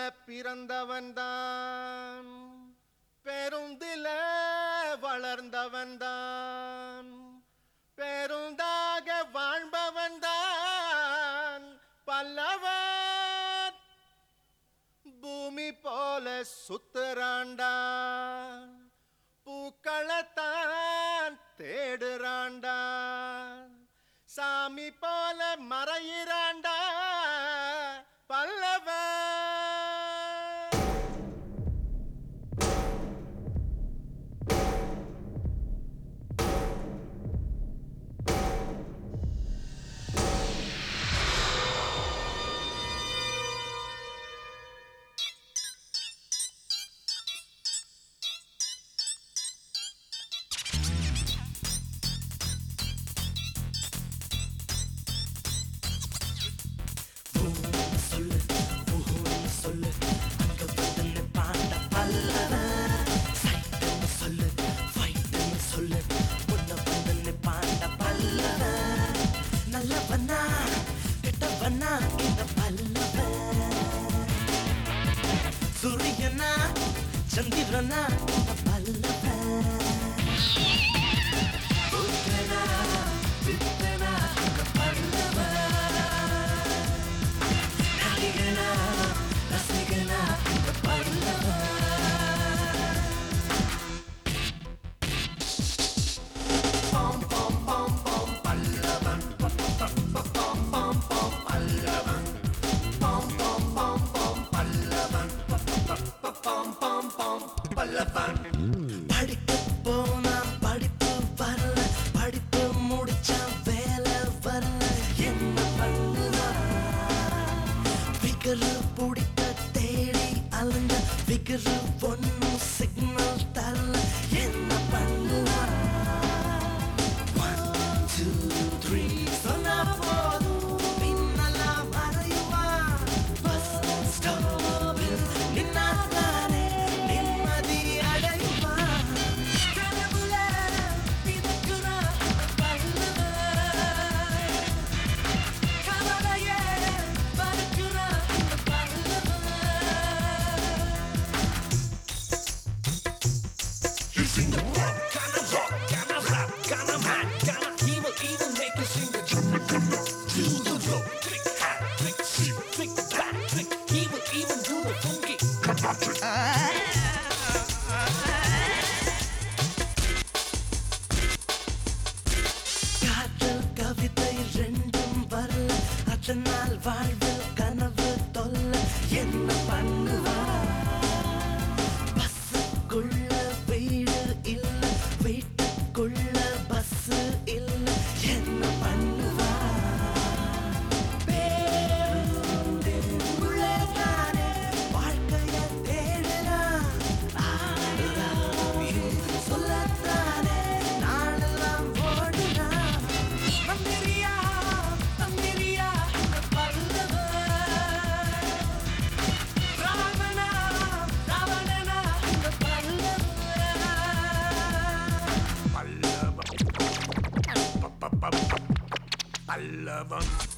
பிறந்தவன் தான் பெருந்தில வளர்ந்தவன் தான் பெருந்தாக வாழ்பவன் தான் பல்லவன் பூமி போல சுத்துறாண்டா பூக்களத்தான் தேடுறாண்டா சாமி போல மறையிறாண்டா பல்லவன் சொல்லு ஊஹூன்னு சொல்லு அங்க வந்து பாண்ட பல்லவ சைட்டுன்னு சொல்லு ஃபைட்டுன்னு சொல்லு முன்ன வந்து பாண்ட பல்லவ நல்லவனா கெட்டவனா இந்த பல்லவ சூரியனா சந்திரனா இந்த பல்லவ புத்தனா பித்தனா இந்த பல்லவ நடிகனா ரசிகனா இந்த பல்லவ பாம் பாம் பாம் பாம் பல்லவன் பாம் பாம் பாம் பல்லவன் பாம் பாம் பாம் பாம் பல்லவன் பாம் பாம் பாம் பல்லவன் படிக்க போனா படிப்பு வரல படிப்பு முடிச்சா வேலை வரல என்ன பண்ணுவான் விகரு பிடிக்க தேடி அலைஞ்ச விகரு ஒன்னும் சிக்னல் தரல என்ன பண்ணுவா One, two, three, சொன்னா போதும் பின்னலாம் வரையுவா பஸ் ஸ்டாப்பில் நின்னாதானே நிம்மதி அடைவா கனவுல மிதக்குறா பல்லவ கவலையே பறக்குறா இந்த Pallava He's in the pop, kinda rock, kinda rap, kinda mad, kinda evil, even make you sing the Do the flow, click, hat, click, see, click, back, click, he will even do the funky. காதல் கவிதை ரெண்டும் வரல அதனால் வாழ்வில் கனவு தொல்ல என்ன பண்ணுவா பஸ்ஸுக்குள்ள வீடு இல்ல வீட்டுக்குள்ள பஸ் இல்ல என்ன பண்ணுவா பேருந்தின் உள்ளே தானே வாழ்க்கைய தேடுறா I love you சொல்லத்தானே நாளெல்லாம் ஓடுறா மந்திரியா மந்திரியா இந்த பல்லவ ராவணா ராவணனா இந்த பல்லவ Pallava. Pallava.